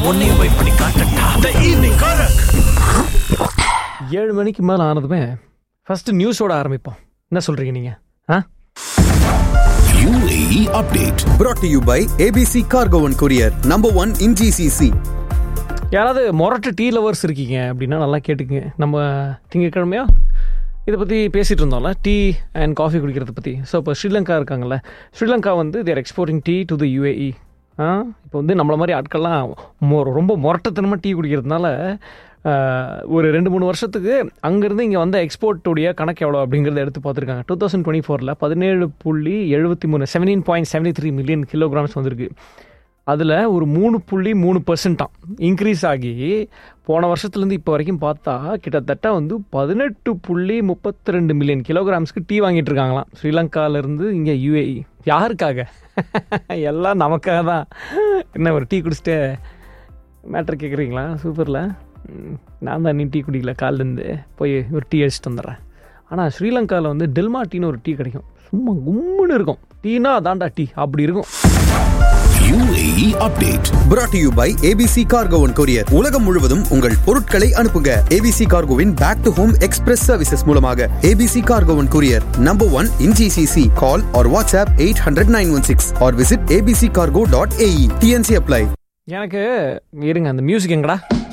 உன்னையும் போய் பண்ணி காட்டட்டா த ஈவினிங் காரக் ஏழு மணிக்கு மேலே ஆனதுமே ஃபஸ்ட்டு நியூஸோட ஆரம்பிப்போம் என்ன சொல்கிறீங்க நீங்கள் ஆ UAE update brought to you by ABC Cargo and Courier, number one in GCC. யாராவது மொரட்டு டீ லவர்ஸ் இருக்கீங்க அப்படின்னா நல்லா கேட்டுக்குங்க நம்ம திங்கக்கிழமையா இதை பற்றி பேசிகிட்டு இருந்தோம்ல டீ அண்ட் காஃபி குடிக்கிறத பற்றி ஸோ இப்போ ஸ்ரீலங்கா இருக்காங்கல்ல ஸ்ரீலங்கா வந்து their exporting tea to the UAE ஆ இப்போ வந்து நம்மள மாதிரி ஆட்கள்லாம் மொ- ரொம்ப மொரட்டத்தனமாக டீ குடிக்கிறதுனால ஆஹ், ஒரு ரெண்டு மூணு வருஷத்துக்கு அங்கேருந்து இங்கே வந்த எக்ஸ்போர்ட்டுடைய கணக்கு எவ்வளோ அப்படிங்கிறத எடுத்து பார்த்துருக்காங்க டூ தௌசண்ட் டுவெண்ட்டி ஃபோரில் பதினேழு புள்ளி எழுபத்தி மூணு seventeen point seventy three million kilograms வந்திருக்கு அதில் ஒரு மூணு புள்ளி மூணு பர்சன்ட்டாம் இன்க்ரீஸ் ஆகி போன வருஷத்துலேருந்து இப்போ வரைக்கும் பார்த்தா கிட்டத்தட்ட வந்து பதினெட்டு புள்ளி முப்பத்தி ரெண்டு மில்லியன் கிலோகிராம்ஸ்க்கு டீ வாங்கிட்டு இருக்காங்களாம் ஸ்ரீலங்காவிலேருந்து இங்கே யூஏஇ யாருக்காக எல்லாம் நமக்காக தான் என்ன ஒரு டீ குடிச்சிட்டு மேட்ரு கேட்குறீங்களா சூப்பரில் நான் தான் நீ டீ குடிக்கல காலிலேருந்து போய் ஒரு டீ அடிச்சுட்டு வந்துடுறேன் ஆனால் ஸ்ரீலங்காவில் வந்து டெல்மா டீன்னு ஒரு டீ கிடைக்கும் சும்மா கும்முன்னு இருக்கும் டீனா அதான்டா டீ அப்படி இருக்கும் UAE update brought to you by ABC Cargo and Courier. உலகம் முழுவதும் உங்கள் பொருட்களை அனுப்புங்க ABC Cargoவின் back to home express services மூலமாக ABC Cargo and Courier, number one in GCC. Call or WhatsApp 800-916 or visit abccargo.ae. TNC apply. எனக்கு இருங்க அந்த மியூசிக் எங்கடா